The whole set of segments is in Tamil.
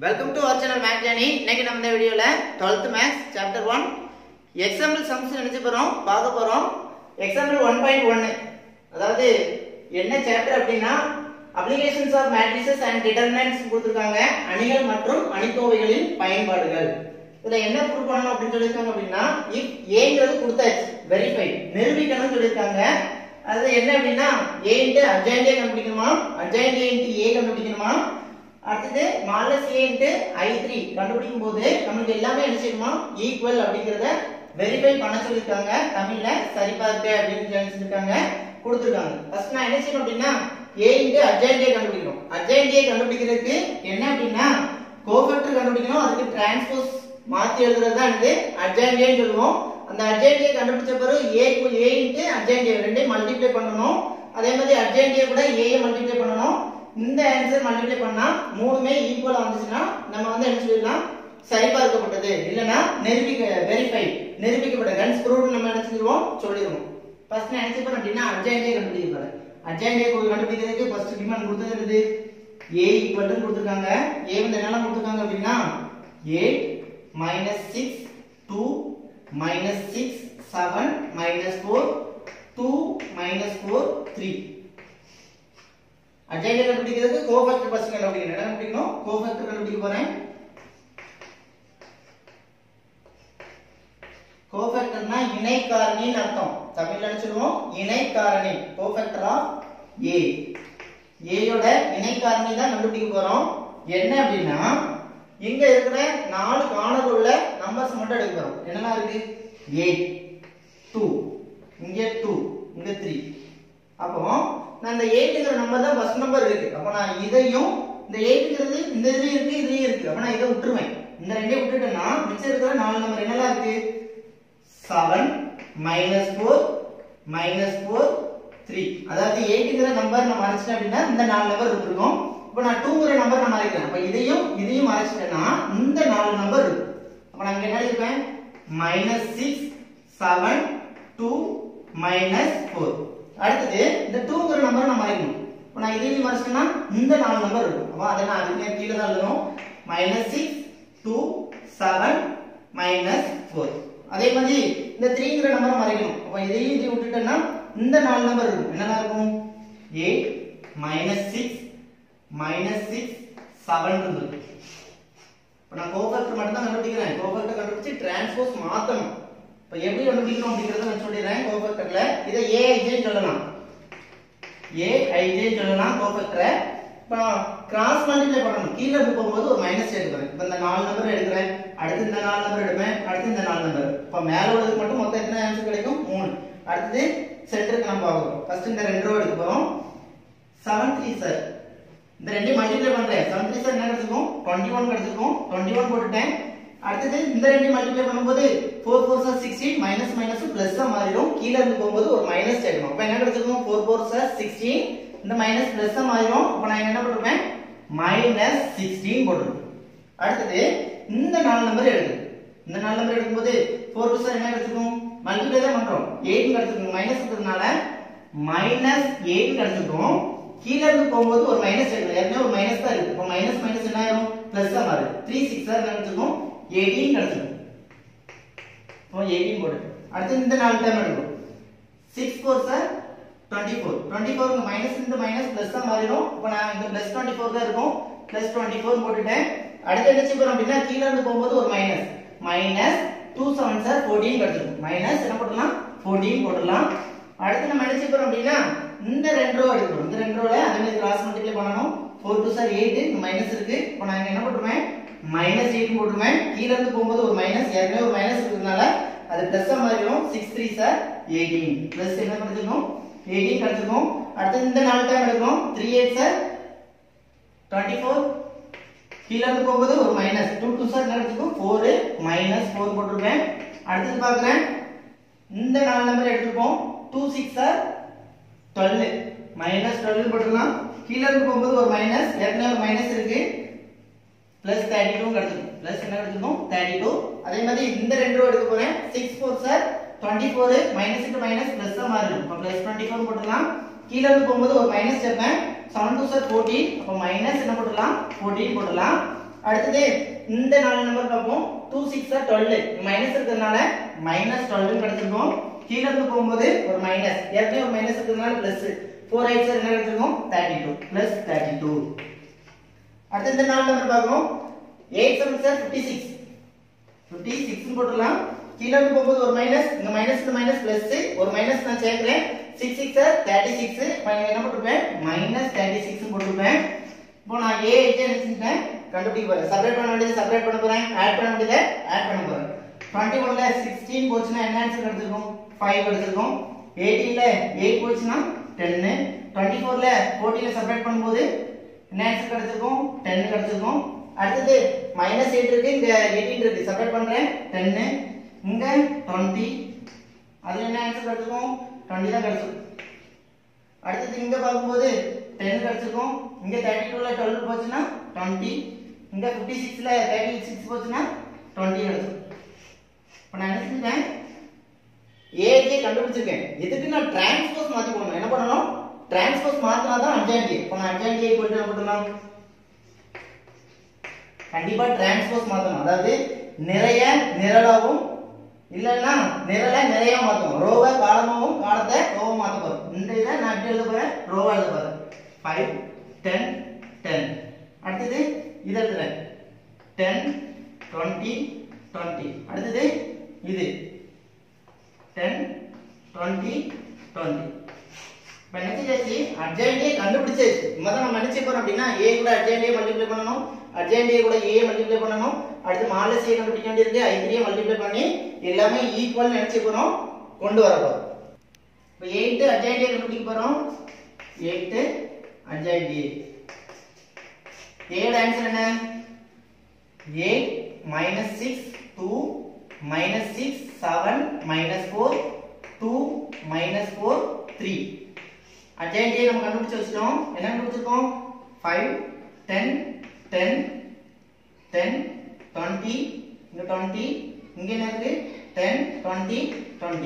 welcome to our channel maths journey இன்னைக்கு நம்ம இந்த வீடியோல 12th maths chapter 1 example sums நினைச்சு போறோம் பார்க்க போறோம் எக்ஸாம்பிள் 1.1 அதாவது என்ன சாப்டர் அப்படின்னா applications of matrices and determinants கொடுத்திருக்காங்க அணிகள் மற்றும் அணிக்கோவைகளின் பயன்பாடுகள் இதுல என்ன ப்ரூவ் பண்ணணும் அப்படின்னு சொல்லியிருக்காங்க அப்படின்னா இஃப் ஏங்கிறது கொடுத்தாச்சு வெரிஃபை நிரூபிக்கணும்னு சொல்லியிருக்காங்க அது என்ன அப்படின்னா ஏ இன்ட்டு அட்ஜாயிண்ட் ஏ கண்டுபிடிக்கணுமா அட்ஜாயிண்ட் ஏ இன்ட்டு ஏ கண்டுபிடிக்கணுமா அடுத்தது மாலஸ் ஏ இன்ட்டு ஐ த்ரீ கண்டுபிடிக்கும் போது நம்மளுக்கு எல்லாமே என்ன செய்யணுமா ஈக்குவல் அப்படிங்கறத வெரிஃபை பண்ண சொல்லியிருக்காங்க தமிழ்ல சரிபார்க்க அப்படின்னு சொல்லியிருக்காங்க கொடுத்துருக்காங்க ஃபர்ஸ்ட் நான் என்ன செய்யணும் அப்படின்னா ஏ இன்ட்டு அட்ஜாயிண்ட் ஏ கண்டுபிடிக்கணும் அட்ஜாயிண்ட் ஏ கண்டுபிடிக்கிறதுக்கு என்ன அப்படின்னா கோஃபேக்டர் கண்டுபிடிக்கணும் அதுக்கு டிரான்ஸ்போஸ் மாத்தி எழுதுறது தான் இது அட்ஜாயிண்ட் ஏன்னு சொல்லுவோம் அந்த அட்ஜாயிண்ட் ஏ கண்டுபிடிச்ச பிறகு ஏ ஏ இன்ட்டு அட்ஜாயிண்ட் ஏ ரெண்டையும் மல்டிப்ளை பண்ணணும் அதே மாதிரி அட்ஜாயிண்ட் ஏ கூட ஏ மல்டிப்ளை பண்ணணும் இந்த ஆன்சர் மல்டிப்ளை பண்ணா மூணுமே ஈக்குவலா வந்துச்சுன்னா நம்ம வந்து என்ன சொல்லிடலாம் சரிபார்க்கப்பட்டது இல்லனா நிரூபிக்க வெரிஃபை நிரூபிக்கப்பட்ட கன்ஸ் ப்ரூவ் நம்ம என்ன செஞ்சிருவோம் சொல்லிடுவோம் ஃபர்ஸ்ட் நான் என்ன செய்யணும் அப்படின்னா அட்ஜாயிண்ட் ஏ கண்டுபிடிக்க போறேன் அட்ஜாயிண்ட் ஏ கண்டுபிடிக்கிறதுக்கு ஃபர்ஸ்ட் டிமாண்ட் கொடுத்தது என்னது ஏ ஈக்குவல் டு கொடுத்திருக்காங்க ஏ வந்து என்னெல்லாம் கொடுத்திருக்காங்க அப்படின்னா 8 minus 6 2 minus 6 7 minus 4 2 minus 4 3 adjoint கண்டுபிடிக்கிறதுக்கு கோஃபேக்டர் ஃபர்ஸ்ட் கண்டுபிடிக்கணும் என்ன கண்டுபிடிக்கணும் கோஃபேக்டர் கண்டுபிடிக்க போறேன் கோஃபேக்டர்னா இணை காரணின்னு அர்த்தம் தமிழ்ல என்ன சொல்லுவோம் இணை காரணி கோஃபேக்டர் ஆஃப் ஏ ஏயோட இணை காரணி தான் கண்டுபிடிக்க போறோம் என்ன அப்படின்னா இங்க இருக்கிற நாலு காணல் உள்ள நம்பர்ஸ் மட்டும் எடுக்க போறோம் என்னெல்லாம் இருக்கு 8 2 இங்க 2 இங்க 3 அப்போ நான் இந்த 8ங்கிற நம்பர் தான் ஃபர்ஸ்ட் நம்பர் இருக்கு அப்ப நான் இதையும் இந்த 8ங்கிறது இந்த இதுலயும் இருக்கு இதுலயும் இருக்கு அப்ப நான் இதை விட்டுருவேன் இந்த ரெண்டையும் விட்டுட்டேன்னா மிச்சம் இருக்கிற நாலு நம்பர் என்னெல்லாம் இருக்கு 7 மைனஸ் 4 மைனஸ் 4 3 அதாவது 8ங்கிற நம்பர் நான் மறைச்சிட்டேன் அப்படின்னா இந்த நாலு நம்பர் இருந்திருக்கும் இப்போ நான் 2ங்கிற நம்பர் நான் மறைக்கிறேன் அப்ப இதையும் இதையும் மறைச்சிட்டேன்னா இந்த நாலு நம்பர் இருக்கு அப்ப நான் இங்க என்ன எழுதிருப்பேன் minus six seven two minus four அடுத்தது இந்த டூங்கிற நம்பர் நான் மறைக்கணும் இப்போ நான் இதையும் மறைச்சிட்டேன்னா இந்த நாலு நம்பர் இருக்கும் அப்போ அதை நான் அதுக்கு கீழே தான் எழுதணும் minus six two seven minus four அதே மாதிரி இந்த த்ரீங்கிற நம்பரை மறைக்கணும் அப்போ இதையும் இதையும் விட்டுட்டேன்னா இந்த நாலு நம்பர் இருக்கும் என்னென்ன இருக்கும் eight minus six minus six seven இருந்தது இப்போ நான் கோஃபேக்டர் மட்டும் தான் கண்டுபிடிக்கிறேன் கோஃபேக்டர் கண்டுபிடிச்சு டிரான்ஸ்போஸ் மாற்றணும் இப்போ எப்படி கண்டுபிடிக்கணும் அப்படிங்கிறத நான் சொல்லிடுறேன் கோஃபேக்டர்ல இதை ஏஐஜேன்னு சொல்லலாம் ஏஐஜேன்னு சொல்லலாம் கோஃபேக்டரை இப்போ கிராஸ் மல்டிப்ளை பண்ணணும் கீழே இருந்து போகும்போது ஒரு மைனஸ் எடுக்கிறேன் இப்போ இந்த நாலு நம்பர் எடுக்கிறேன் அடுத்து இந்த நாலு நம்பர் எடுப்பேன் அடுத்து இந்த நாலு நம்பர் இப்போ மேலே உள்ளதுக்கு மட்டும் மொத்தம் எத்தனை ஆன்சர் கிடைக்கும் மூணு அடுத்தது சென்டருக்கு நம்ம ஆகும் ஃபர்ஸ்ட் இந்த ரெண்டு ரூபா எடுக்க போகிறோம் செவன் த்ரீ சார் இந்த ரெண்டையும் மல்டிப்ளை பண்றேன் செவன் த்ரீ சார் என்ன கிடைச்சிருக்கும் டுவெண்ட்டி ஒன் கிடைச்சிருக்கும் டுவெண்ட்டி ஒன் போட்டுட்டேன் அடுத்தது இந்த ரெண்டையும் மல்டிப்ளை பண்ணும்போது four four are sixteen minus minus plus தான் மாறிடும் கீழே இருந்து போகும்போது ஒரு மைனஸ் சேர்க்கணும் அப்போ என்ன கிடைச்சிருக்கும் ஃபோர் ஃபோர் சார் சிக்ஸ்டீன் இந்த மைனஸ் பிளஸ் தான் மாறிடும் அப்போ நான் என்ன போட்டிருப்பேன் மைனஸ் சிக்ஸ்டீன் போட்டிருப்பேன் அடுத்தது இந்த நாலு நம்பர் எடுக்கு இந்த நாலு நம்பர் எடுக்கும்போது ஃபோர் டூ சார் என்ன கிடைச்சிருக்கும் மல்டிப்ளை தான் பண்றோம் எயிட் கிடைச்சிருக்கும் மைனஸ் இருக்கிறதுனால மைனஸ் எயிட் கிடைச்சிருக்கும் கீழ இருந்து போகும்போது ஒரு மைனஸ் எடுக்கணும் ஏற்கனவே ஒரு மைனஸ் தான் இருக்கு இப்போ மைனஸ் மைனஸ் என்ன ஆயிரும் பிளஸ் தான் மாறுது த்ரீ சிக்ஸ் சார் கிடைச்சிருக்கும் எயிட்டீன் கிடைச்சிருக்கும் இப்போ எயிட்டீன் போடு அடுத்து இந்த நாலு டைம் எடுக்கணும் six four are twenty four twenty four minus இந்த மைனஸ் பிளஸ் தான் மாறிடும் இப்போ நான் இங்க பிளஸ் டுவெண்ட்டி ஃபோர் தான் இருக்கும் பிளஸ் டுவெண்ட்டி ஃபோர் போட்டுட்டேன் அடுத்து என்ன செய்ய போறோம் அப்படின்னா கீழ இருந்து போகும்போது ஒரு minus minus two seven are fourteen கிடைச்சிருக்கும் மைனஸ் என்ன போடலாம் ஃபோர்டீன் போடலாம் அடுத்து நம்ம என்ன செய்ய போறோம் அப்படின்னா இந்த ரெண்டு ரூபா எடுக்கணும் இந்த ரெண்டு ரூபாய் அதே மாதிரி கிராஸ் மல்டிப்ளை பண்ணணும் ஃபோர் டூ சார் எயிட் இந்த மைனஸ் இருக்கு இப்போ நான் என்ன போட்டுருவேன் மைனஸ் எயிட் போட்டுருவேன் கீழ இருந்து போகும்போது ஒரு மைனஸ் ஏற்கனவே ஒரு மைனஸ் இருக்கிறதுனால அது பிளஸ் மாறிடும் six three are eighteen plus என்ன கிடைச்சிருக்கும் எயிட்டீன் கிடைச்சிருக்கும் அடுத்து இந்த நாலு டைம் எடுக்கணும் three eight are twenty four கீழ இருந்து போகும்போது ஒரு மைனஸ் டூ டூ சார் என்ன கிடைச்சிருக்கும் ஃபோர் மைனஸ் ஃபோர் போட்டிருப்பேன் அடுத்தது பார்க்குறேன் இந்த நாலு நம்பர் எடுத்துப்போம் two six are twelve minus twelve போட்டுக்கலாம் கீழே இருந்து போகும்போது ஒரு மைனஸ் ஏற்கனவே ஒரு மைனஸ் இருக்கு பிளஸ் தேர்ட்டி டூ கிடைச்சிருக்கும் பிளஸ் என்ன கிடைச்சிருக்கும் தேர்ட்டி டூ அதே மாதிரி இந்த ரெண்டு ரூபா எடுக்க போறேன் six four are twenty four minus into minus plus தான் மாறிடும் இப்போ பிளஸ் டுவெண்ட்டி ஃபோர் போட்டுக்கலாம் கீழே இருந்து போகும்போது ஒரு மைனஸ் சேர்ப்பேன் செவன் டூ சார் ஃபோர்டீன் அப்போ மைனஸ் என்ன போட்டுக்கலாம் ஃபோர்டீன் போட்டுக்கலாம் அடுத்தது இந்த நாலு நம்பர் பார்ப்போம் டூ சிக்ஸ் டுவெல் மைனஸ் இருக்கிறதுனால மைனஸ் டுவெல் கிடைச்சிருக்கும் கீழே இருந்து போகும்போது ஒரு மைனஸ் ஏற்கனவே ஒரு மைனஸ் இருக்கிறதுனால பிளஸ் ஃபோர் எயிட் சார் என்ன கிடைச்சிருக்கும் thirty two plus thirty two அடுத்து இந்த நாலு நம்பர் பார்க்கணும் eight seven are fifty six fifty six போட்டுடலாம் கீழே இருந்து போகும்போது ஒரு மைனஸ் இந்த மைனஸ் இந்த மைனஸ் பிளஸ் ஒரு மைனஸ் நான் சேர்க்கிறேன் சிக்ஸ் சிக்ஸ் தேர்ட்டி சிக்ஸ் என்ன போட்டிருப்பேன் மைனஸ் தேர்ட்டி சிக்ஸ் போட்டிருப்பேன் இப்போ நான் ஏ எயிட்டே நினைச்சிட்டேன் கண்டுபிடிக்க போறேன் செப்பரேட் பண்ண வேண்டியது செப்பரேட் பண்ண போறேன் ஆட் பண்ண வேண்டியதை ஆட் பண்ண போறேன் டுவெண்ட்டி ஒன்ல சிக்ஸ்டீன் போச்சுன்னா என்ன ஆன்சர் கிடைச்சிருக்கும் ஃபைவ் கிடைச்சிருக்கும் எயிட்டீன்ல எயிட் போச்சுன்னா டென்னு டுவெண்ட்டி ஃபோர்ல ஃபோர்டீன்ல செப்பரேட் பண்ணும்போது என்ன ஆன்சர் கிடைச்சிருக்கும் டென் கிடைச்சிருக்கும் அடுத்தது மைனஸ் எயிட் இருக்கு இங்க எயிட்டீன் இருக்கு செப்பரேட் பண்றேன் டென்னு இங்க டுவெண்ட்டி அதுல என்ன ஆன்சர் கிடைச்சிருக்கும் டுவெண்ட்டி தான் கிடைச்சிருக்கும் அடுத்தது இங்க பார்க்கும்போது டென் கிடைச்சிருக்கும் இங்க தேர்ட்டி டூல டுவெல் போச்சுன்னா டுவெண்ட்டி இங்க ஃபிஃப்டி சிக்ஸ்ல தேர்ட்டி சிக்ஸ் போச்சுன்னா டுவெண்ட்டி கிடைச்சிருக்கும் இப்போ நான் என்ன செஞ்சேன் ஏஜே கண்டுபிடிச்சிருக்கேன் இதுக்கு நான் டிரான்ஸ்போஸ் மாத்தி போடணும் என்ன பண்ணணும் டிரான்ஸ்போஸ் மாத்தினா தான் அட்ஜாயின்டி இப்போ நான் அட்ஜாயின்டி ஈக்குவல் என்ன பண்ணலாம் கண்டிப்பா டிரான்ஸ்போஸ் மாத்தணும் அதாவது நிறைய நிரலாவும் இல்லைன்னா நிரல நிறைய மாத்தணும் ரோவை காலமாவும் காலத்தை ரோவை மாத்த போறோம் இந்த இதை நான் எப்படி எழுத போறேன் ரோவா எழுத போறேன் ஃபைவ் டென் டென் அடுத்தது இதை எழுதுறேன் டென் டுவெண்ட்டி டுவெண்ட்டி அடுத்தது இது டென் டுவெண்ட்டி டுவெண்ட்டி இப்போ என்ன செஞ்சாச்சு அட்ஜாயிண்டியை கண்டுபிடிச்சாச்சு முதல்ல நம்ம என்ன செய்ய போறோம் அப்படின்னா ஏ கூட அட்ஜாயிண்டியை மல்டிப்ளை பண்ணணும் அட்ஜாயிண்டியை கூட ஏ மல்டிப்ளை பண்ணணும் அடுத்து மாலஸ் ஏ கண்டுபிடிக்க வேண்டியிருக்கு ஐ த்ரீயை மல்டிப்ளை பண்ணி எல்லாமே ஈக்குவல் நினைச்சு போறோம் கொண்டு வர போறோம் இப்போ எயிட்டு அட்ஜாயிண்டியை கண்டுபிடிக்க போறோம் எயிட்டு அட்ஜாயிண்டியை ஏயோட ஆன்சர் என்ன eight minus six two minus six seven minus four two minus four three அட்ஜாயிண்டியை நம்ம கண்டுபிடிச்சு வச்சிட்டோம் என்ன கண்டுபிடிச்சிருக்கோம் five ten ten ten twenty இங்க டுவெண்ட்டி இங்க என்ன இருக்கு டென் டுவெண்ட்டி டுவெண்ட்டி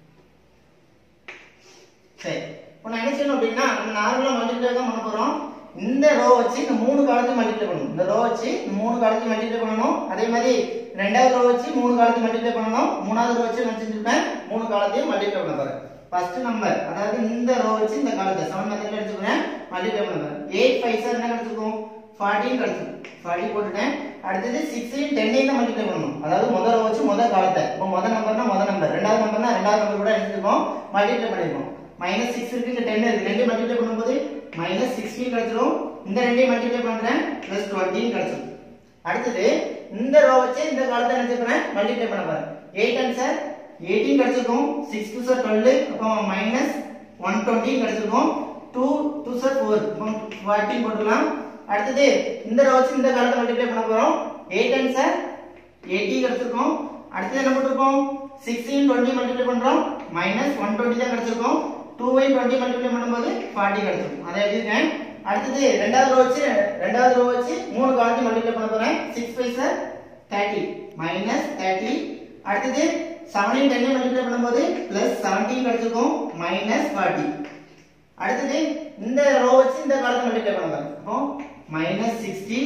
சரி இப்போ நான் என்ன செய்யணும் அப்படின்னா நம்ம நார்மலா மல்டிப்ளை தான் பண்ண போறோம் இந்த ரோ வச்சு இந்த மூணு காலத்தையும் மல்டிப்ளை பண்ணணும் இந்த ரோ வச்சு இந்த மூணு காலத்தையும் மல்டிப்ளை பண்ணணும் அதே மாதிரி ரெண்டாவது ரோ வச்சு மூணு காலத்தையும் மல்டிப்ளை பண்ணணும் மூணாவது ரோ வச்சு நான் செஞ்சிருப்பேன் மூணு காலத்தையும் மல்டிப்ளை பண்ண போறேன் ஃபர்ஸ்ட் நம்பர் அதாவது இந்த ரோ வச்சு இந்த காலத்தை செவன் மெத்தட்ல எடுத்துக்கிறேன் மல்டிப்ளை பண்ண போறேன் எயிட் ஃபைவ் சார் என்ன கிடைச்சிருக்கும் ஃபார்ட்டின் கிடைச்சிருக்கும் ஃபார்ட்டி போட்டுட்டேன் அடுத்தது சிக்ஸையும் டென்னையும் தான் மல்டிப்ளை பண்ணணும் அதாவது முதல் ரோ வச்சு முதல் காலத்தை இப்போ முதல் நம்பர்னா முதல் நம்பர் ரெண்டாவது நம்பர்னா ரெண்டாவது நம்பர் கூட எடுத்துருக்கோம் மல்டிப்ளை பண்ணிருக்கோம் மைனஸ் சிக்ஸ் இருக்கு இங்க டென் இருக்கு ரெண்டையும் மல்டிப்ளை பண்ணும்போது மைனஸ் சிக்ஸ்டீன் கிடைச்சிரும் இந்த ரெண்டையும் மல்டிப்ளை பண்றேன் பிளஸ் டுவெண்ட்டின்னு கிடைச்சிரும் அடுத்தது இந்த ரோ வச்சு இந்த காலத்தை நினைச்சுக்கிறேன் மல்டிப்ளை பண்ண போறேன் எயிட் அண்ட் சார் எயிட்டீன் கிடைச்சிருக்கும் சிக்ஸ் டூ சார் டுவெல் அப்போ மைனஸ் ஒன் டுவெண்ட்டி கிடைச்சிருக்கும் two two are four forty போட்டுக்கலாம் அடுத்தது இந்த ரோ வச்சு இந்த காலத்தை மல்டிப்ளை பண்ண போறோம் எயிட் அண்ட் சார் எயிட்டி கிடைச்சிருக்கும் அடுத்தது என்ன போட்டிருக்கோம் சிக்ஸ்டீன் டுவெண்ட்டி மல்டிப்ளை பண்றோம் மைனஸ் ஒன் டுவெண்ட்டி தான் கிடைச்சிருக்கும் டூ பை டுவெண்ட்டி மல்டிப்ளை பண்ணும்போது ஃபார்ட்டி கிடைச்சிருக்கும் அதை எழுதிருக்கேன் அடுத்தது ரெண்டாவது ரோ வச்சு ரெண்டாவது ரோ வச்சு மூணு காலத்தையும் மல்டிப்ளை பண்ண போறேன் six by are thirty minus thirty அடுத்தது செவனையும் டென்னையும் மல்டிப்ளை பண்ணும்போது பிளஸ் செவன்டீன் கிடைச்சிருக்கும் மைனஸ் ஃபார்ட்டி அடுத்தது இந்த ரோ வச்சு இந்த காலத்தை மல்டிப்ளை பண்ண போறேன் அப்போ மைனஸ் சிக்ஸ்டி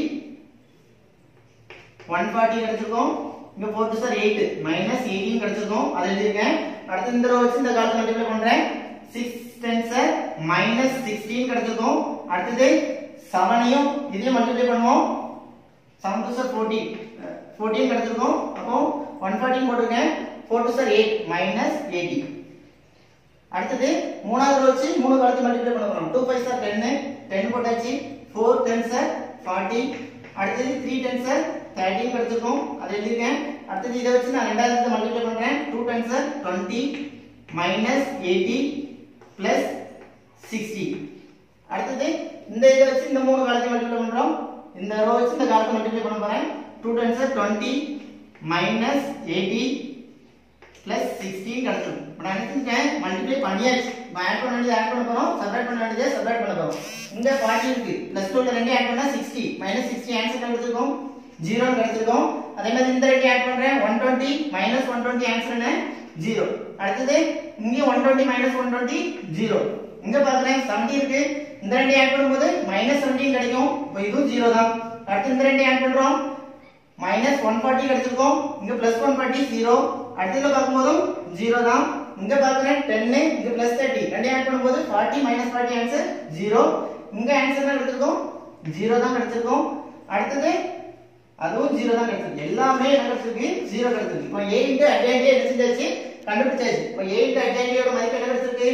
ஒன் ஃபார்ட்டி கிடைச்சிருக்கும் இங்க four two are eight minus eighteen கிடைச்சிருக்கும் அதை எழுதிருக்கேன் அடுத்து இந்த ரோ வச்சு இந்த காலத்தை மல்டிப்ளை பண்றேன் six ten are minus sixteen கிடைச்சிருக்கும் அடுத்தது செவனையும் இதையும் மல்டிப்ளை பண்ணுவோம் seven two are fourteen fourteen கிடைச்சிருக்கும் அப்போ ஒன் ஃபார்ட்டின் போட்டிருக்கேன் four two are eight minus eighty அடுத்தது மூணாவது ரோ வச்சு மூணு காலத்தை மல்டிப்ளை பண்ண போறோம் two five are ten ten போட்டாச்சு ஃபோர் டென் சார் ஃபார்ட்டி அடுத்தது த்ரீ டென் சார் தேர்ட்டின் கிடைச்சிருக்கும் அதை எழுதிருக்கேன் அடுத்தது இதை வச்சு நான் ரெண்டாவது மல்டிப்ளை பண்றேன் two ten are twenty minus eighty plus sixty அடுத்தது இந்த இதை வச்சு இந்த மூணு காலத்தை மல்டிப்ளை பண்றோம் இந்த ரோ வச்சு இந்த காலத்தை மல்டிப்ளை பண்ண போறேன் two ten are twenty minus eighty plus sixteen கிடைச்சிடும் இப்போ நான் என்ன செஞ்சேன் மல்டிப்ளை பண்ணியாச்சு ஆட் பண்ண வேண்டியது ஆட் பண்ண போறோம் செப்பரேட் பண்ண வேண்டியதை செப்பரேட் பண்ண போறோம் இங்க ஃபார்ட்டி இருக்கு பிளஸ் டூல ரெண்டு ஆட் பண்ணா சிக்ஸ்டி மைனஸ் சிக்ஸ்டி ஆன்சர் கிடைச்சிருக்கும் ஜீரோ கிடைச்சிருக்கும் அதே மாதிரி இந்த ரெண்டு ஆட் பண்றேன் one twenty minus one twenty answer என்ன ஜீரோ அடுத்தது இங்க one twenty minus one twenty zero இங்க பாக்குறேன் செவன்டி இருக்கு இந்த ரெண்டு ஆட் பண்ணும்போது மைனஸ் செவன்டீன் கிடைக்கும் இப்போ இதுவும் ஜீரோ தான் அடுத்து இந்த ரெண்டையும் ஆட் பண்றோம் மைனஸ் ஒன் ஃபார்ட்டி கிடைச்சிருக்கோம் இங்க பிளஸ் ஒன் ஃபார்ட்டி ஜீரோ அடுத்ததுல பார்க்கும்போதும் ஜீரோ தான் இங்க பாக்குறேன் டென்னு இங்க பிளஸ் தேர்ட்டி ரெண்டையும் ஆட் பண்ணும்போது forty minus forty answer zero இங்க ஆன்சர் தான் கிடைச்சிருக்கோம் ஜீரோ தான் கிடைச்சிருக்கோம் அடுத்தது அதுவும் ஜீரோ தான் கிடைச்சிருக்கு எல்லாமே என்ன கிடைச்சிருக்கு ஜீரோ கிடைச்சிருக்கு இப்போ ஏ இன்ட்டு அட்ஜான்டி என்ன செஞ்சாச்சு கண்டுபிடிச்சாச்சு இப்போ ஏ இன்ட்டு அட்ஜான்டியோட மதிப்பு என்ன கிடைச்சிருக்கு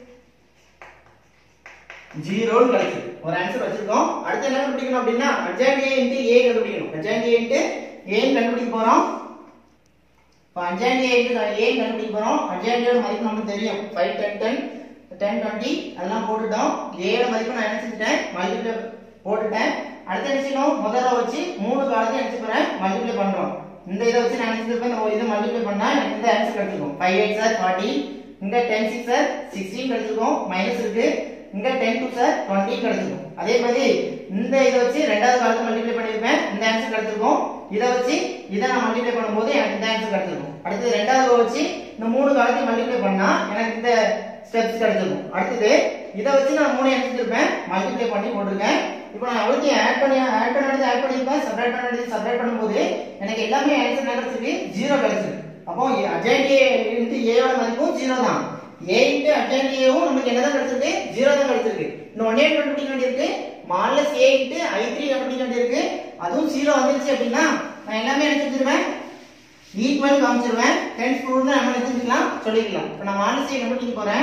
ஜீரோன்னு கிடைச்சிருக்கு ஒரு ஆன்சர் வச்சிருக்கோம் அடுத்து என்ன கண்டுபிடிக்கணும் அப்படின்னா அட்ஜான்டி இன்ட்டு ஏ கண்டுபிடிக்கணும் அட்ஜான்டி இன்ட்டு ஏ கண்டுபிடிக்க போறோம் இப்போ அஞ்சாண்டி இன்ட்டு ஏ கண்டுபிடிக்க போறோம் அஞ்சாண்டியோட மதிப்பு நமக்கு தெரியும் five ten ten ten twenty அதெல்லாம் போட்டுட்டோம் ஏயோட மதிப்பு நான் என்ன செஞ்சுட்டேன் மல்டிப்ளை போட்டுட்டேன் அடுத்து என்ன செய்யணும் முதல் row வச்சு மூணு காலத்தையும் என்ன செய்ய போறேன் மல்டிப்ளை பண்றோம் இந்த இதை வச்சு நான் என்ன செஞ்சிருப்பேன் இந்த இதை மல்டிப்ளை பண்ணா எனக்கு இந்த ஆன்சர் கிடைச்சிருக்கும் ஃபைவ் எயிட் சார் ஃபார்ட்டி இங்க டென் சிக்ஸ் சார் சிக்ஸ்டீன் கிடைச்சிருக்கும் மைனஸ் இருக்கு இங்க டென் டூ சார் டுவெண்ட்டி கிடைச்சிருக்கும் அதே மாதிரி இந்த இதை வச்சு ரெண்டாவது காலத்தை மல்டிப்ளை பண்ணிருப்பேன் இந்த ஆன்சர் கிடைச்சிருக்கும் இதை வச்சு இதை நான் மல்டிப்ளை பண்ணும்போது எனக்கு இந்த ஆன்சர் கிடைச்சிருக்கும் அடுத்தது ரெண்டாவது row வச்சு இந்த மூணு காலத்தையும் மல்டிப்ளை பண்ணா எனக்கு இந்த ஸ்டெப்ஸ் கிடைச்சிருக்கும் அடுத்தது இதை வச்சு நான் மூணு எடுத்துருப்பேன் மல்டிப்ளை பண்ணி போட்டிருக்கேன் இப்போ நான் எவ்வளோத்தையும் ஆட் பண்ணி ஆட் பண்ணி ஆட் பண்ணிருப்பேன் செப்பரேட் பண்ணி செப்பரேட் பண்ணும்போது எனக்கு எல்லாமே ஆன்சர் என்ன கிடைச்சிருக்கு ஜீரோ கிடைச்சிருக்கு அப்போ அஜாண்டி இன்ட்டு ஏயோட மதிப்பும் ஜீரோ தான் ஏ இன்ட்டு அஜாண்டி ஏவும் நமக்கு என்னதான் கிடைச்சிருக்கு ஜீரோ தான் கிடைச்சிருக்கு இன்னும் ஒன்னே கண்டுபிடிக்க வேண்டியிருக்கு மாலஸ் ஏ இன்ட்டு ஐ த்ரீ கண்டுபிடிக்க வேண்டியிருக்கு அதுவும் ஜீரோ வந்துருச்சு அப்படின்னா நான் எல்லாமே என்ன செஞ்சிருவேன் ஈக்குவல் காமிச்சிருவேன் டென்ஸ் ப்ரூவ்னு நம்ம எடுத்துக்கலாம் சொல்லிக்கலாம் இப்போ நான் மாலசியை கண்டுபிடிக்க போறேன்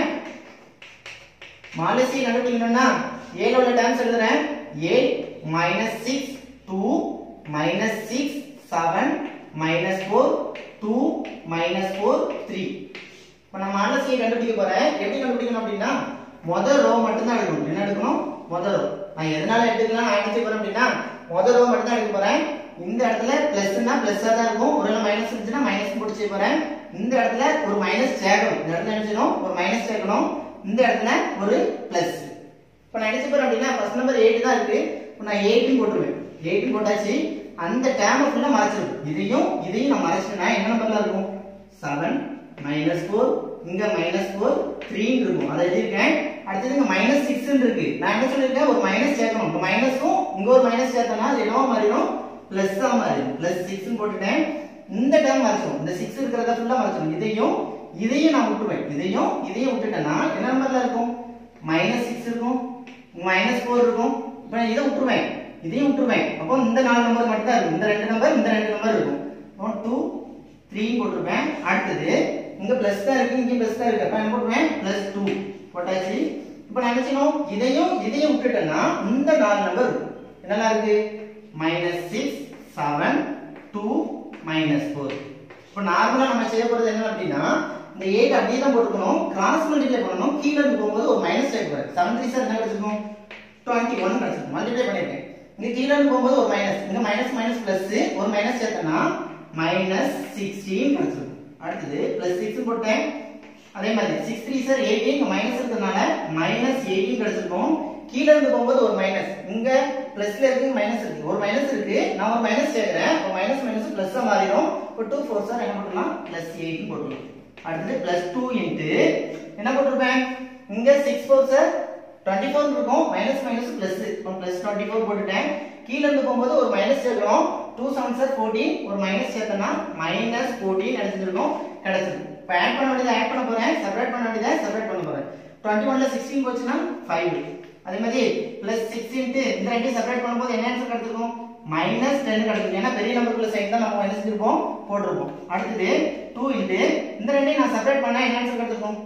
மாலசியை கண்டுபிடிக்கணும்னா ஏல உள்ள டேர்ம்ஸ் எழுதுறேன் A minus six two minus six seven minus four two minus four three இப்போ நான் மாலசியை கண்டுபிடிக்க போறேன் எப்படி கண்டுபிடிக்கணும் அப்படின்னா முதல் ரோ மட்டும் தான் எடுக்கணும் என்ன எடுக்கணும் முதல் ரோ நான் எதனால எடுத்துக்கலாம் நான் என்ன செய்ய போறேன் அப்படின்னா முதல் ரோ மட்டும் தான் எடுக்க போறேன் இந்த இடத்துல பிளஸ்னா பிளஸ்ஸா தான் இருக்கும் ஒரு மைனஸ் இருந்துச்சுன்னா மைனஸ் போட்டு செய்ய போறேன் இந்த இடத்துல ஒரு மைனஸ் சேர்க்கணும் இந்த இடத்துல என்ன செய்யணும் ஒரு மைனஸ் சேர்க்கணும் இந்த இடத்துல ஒரு பிளஸ் இப்போ நான் என்ன செய்ய போறேன் அப்படின்னா ஃபர்ஸ்ட் நம்பர் எயிட் தான் இருக்கு இப்போ நான் எயிட்னு போட்டுருவேன் எயிட் போட்டாச்சு அந்த டேமை ஃபுல்லா மறைச்சிடும் இதையும் இதையும் நான் மறைச்சிட்டேன்னா என்ன நம்பர்ல இருக்கும் செவன் மைனஸ் ஃபோர் இங்க மைனஸ் ஃபோர் த்ரீன்னு இருக்கும் அதை எழுதியிருக்கேன் அடுத்தது இங்க மைனஸ் சிக்ஸ் இருக்கு நான் என்ன சொல்லியிருக்கேன் ஒரு மைனஸ் சேர்க்கணும் இப்போ மைனஸும் இங்க ஒரு மைனஸ் சேர்த்தோம்னா அது என்னவா மாறிடும் பிளஸ் தான் மாறிடும் பிளஸ் சிக்ஸ் போட்டுட்டேன் இந்த டேர்ம் மறைச்சிடும் இந்த சிக்ஸ் இருக்கிறத ஃபுல்லா மறைச்சிடும் இதையும் இதையும் நான் விட்டுருவேன் இதையும் இதையும் விட்டுட்டேன்னா என்ன நம்பர்ல இருக்கும் மைனஸ் சிக்ஸ் இருக்கும் மைனஸ் ஃபோர் இருக்கும் இப்போ நான் இதை விட்டுருவேன் இதையும் விட்டுருவேன் அப்போ இந்த நாலு நம்பர் மட்டும் தான் இருக்கும் இந்த ரெண்டு நம்பர் இந்த ரெண்டு நம்பர் இருக்கும் அப்போ டூ த்ரீ போட்டிருப்பேன் அடுத்தது இங்க பிளஸ் தான் இருக்கு இங்க பிளஸ் தான் இருக்கு அப்ப என்ன போட்டுருவேன் பிளஸ் டூ போட்டாச்சு இப்போ நான் என்ன செய்யணும் இதையும் இதையும் விட்டுட்டேன்னா இந்த நாலு நம்பர் இருக்கும் என்னெல்லாம் இருக்கு minus six seven two minus four இப்போ நார்மலா நம்ம செய்ய போறது என்ன அப்படின்னா இந்த எயிட் அப்படியே தான் போட்டுக்கணும் கிராஸ் மல்டிப்ளை பண்ணணும் கீழே இருந்து போகும்போது ஒரு மைனஸ் சேர்க்க செவன் த்ரீ சார் என்ன கிடைச்சிருக்கும் டுவெண்ட்டி ஒன் கிடைச்சிருக்கும் மல்டிப்ளை பண்ணிருக்கேன் இங்க கீழே இருந்து போகும்போது ஒரு மைனஸ் இங்க மைனஸ் மைனஸ் பிளஸ் ஒரு மைனஸ் சேர்த்தனா மைனஸ் சிக்ஸ்டீன் கிடைச்சிருக்கும் அடுத்தது பிளஸ் சிக்ஸ் போட்டேன் அதே மாதிரி சிக்ஸ் த்ரீ சார் எயிட்டீன் இங்க மைனஸ் இருக்கிறதுனால மைனஸ் எயிட்டீன் கிடைச்சிருக்கும் கீழே இருந்து போகும்போது ஒரு மைனஸ் இங்க பிளஸ்ல இருக்கு மைனஸ் இருக்கு ஒரு மைனஸ் இருக்கு நான் ஒரு மைனஸ் சேர்க்கிறேன் இப்போ மைனஸ் மைனஸ் பிளஸ் மாறிடும் இப்போ டூ ஃபோர் சார் என்ன போட்டுக்கலாம் பிளஸ் எயிட் போட்டுக்கலாம் அடுத்தது பிளஸ் டூ இன்ட்டு என்ன போட்டிருப்பேன் இங்க six four are twenty four இருக்கும் மைனஸ் மைனஸ் பிளஸ் இப்போ பிளஸ் டுவெண்ட்டி ஃபோர் போட்டுட்டேன் கீழே இருந்து போகும்போது ஒரு மைனஸ் சேர்க்கிறோம் டூ செவன் சார் ஃபோர்டீன் ஒரு மைனஸ் சேர்த்தனா மைனஸ் ஃபோர்டீன் எடுத்துருக்கோம் கிடைச்சிருக்கு இப்போ ஆட் பண்ண வேண்டியதை ஆட் பண்ண போறேன் செப்பரேட் பண்ண வேண்டியதை செப்பரேட் பண்ண போறேன் டுவெண்ட்டி ஒன்ல சிக்ஸ்டீன் போச்சுன்னா ஃபைவ் அதே மாதிரி பிளஸ் சிக்ஸ் இன்ட்டு இந்த ரெண்டையும் செப்பரேட் பண்ணும்போது என்ன ஆன்சர் கிடைச்சிருக்கும் மைனஸ் டென் கிடைச்சிருக்கும் ஏன்னா பெரிய நம்பருக்குள்ள சைன் தான் நம்ம என்ன செஞ்சிருப்போம் போட்டிருப்போம் அடுத்தது டூ இன்ட்டு இந்த ரெண்டையும் நான் செப்பரேட் பண்ணா என்ன ஆன்சர் கிடைச்சிருக்கும்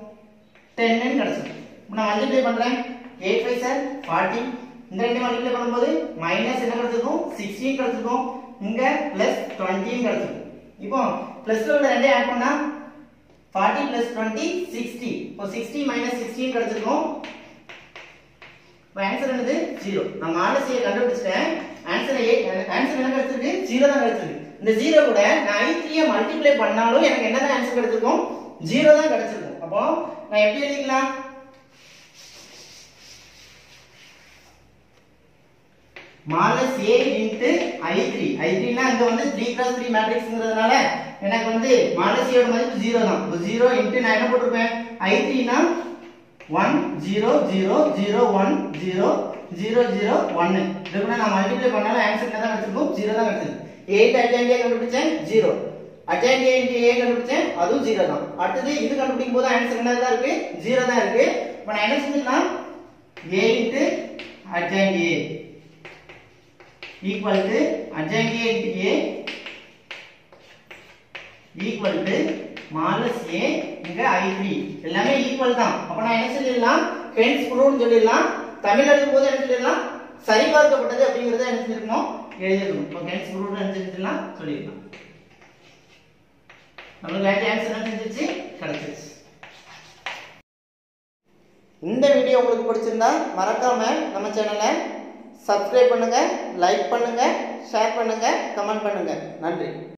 டென்னு கிடைச்சிருக்கும் இப்போ நான் மல்டிப்ளை பண்றேன் எயிட் ஃபைவ் சார் ஃபார்ட்டி இந்த ரெண்டு மல்டிப்ளை பண்ணும்போது மைனஸ் என்ன கிடைச்சிருக்கும் சிக்ஸ்டீன் கிடைச்சிருக்கும் இங்க பிளஸ் டுவெண்ட்டின்னு கிடைச்சிருக்கும் இப்போ பிளஸ்ல உள்ள ரெண்டையும் ஆட் பண்ணா ஃபார்ட்டி பிளஸ் டுவெண்ட்டி சிக்ஸ்டி இப்போ சிக்ஸ்டி மைனஸ் சிக்ஸ்டீன் கிடைச்சிருக்கும் இப்போ ஆன்சர் என்னது ஜீரோ நான் மாலசியை கண்டுபிடிச்சிட்டேன் ஆன்சர் ஆன்சர் என்ன கிடைச்சிருக்கு ஜீரோ தான் கிடைச்சிருக்கு இந்த ஜீரோ கூட நான் ஐ த்ரீயை மல்டிப்ளை பண்ணாலும் எனக்கு என்னதான் ஆன்சர் கிடைச்சிருக்கும் ஜீரோ தான் கிடைச்சிருக்கும் அப்போ நான் எப்படி எழுதிக்கலாம் மாலஸ் A into I three I த்ரீனா இங்க வந்து த்ரீ கிராஸ் த்ரீ மேட்ரிக்ஸ்ங்கிறதுனால எனக்கு வந்து மாலசியோட மதிப்பு ஜீரோ தான் இப்போ ஜீரோ இன்ட்டு நான் என்ன போட்டிருப்பேன் ஐ த்ரீனா one zero zero zero one zero zero zero ஒன்னு இதுக்கு நான் மல்டிப்ளை பண்ணாலும் ஆன்சர் தான் கிடைச்சிருக்கும் ஜீரோ தான் கிடைச்சிருக்கு எயிட் அட்ஜாயிண்ட் ஏ கண்டுபிடிச்சேன் zero adjoint A into A கண்டுபிடிச்சேன் அதுவும் ஜீரோ தான் அடுத்தது இது கண்டுபிடிக்கும் போது ஆன்சர் என்ன தான் இருக்கு ஜீரோ தான் இருக்கு இப்போ நான் என்ன செஞ்சுக்கலாம் A into adjoint A equal to adjoint A into A equal to மாலஸ் ஏ இங்க ஐ த்ரீ எல்லாமே ஈக்குவல் தான் அப்ப நான் என்ன சொல்லிடலாம் ஹென்ஸ் ப்ரூவ்னு சொல்லிடலாம் தமிழ் எழுதும் போது என்ன சொல்லிடலாம் சரிபார்க்கப்பட்டது அப்படிங்கறத என்ன செஞ்சிருக்கணும் எழுதிருக்கணும் இப்போ ஹென்ஸ் ப்ரூவ்னு என்ன செஞ்சிடலாம் சொல்லிடலாம் நம்மளுக்கு ரைட் ஆன்சர் என்ன செஞ்சிருச்சு கிடைச்சிருச்சு இந்த வீடியோ உங்களுக்கு பிடிச்சிருந்தா மறக்காம நம்ம சேனலை சப்ஸ்கிரைப் பண்ணுங்க லைக் பண்ணுங்க ஷேர் பண்ணுங்க கமெண்ட் பண்ணுங்க நன்றி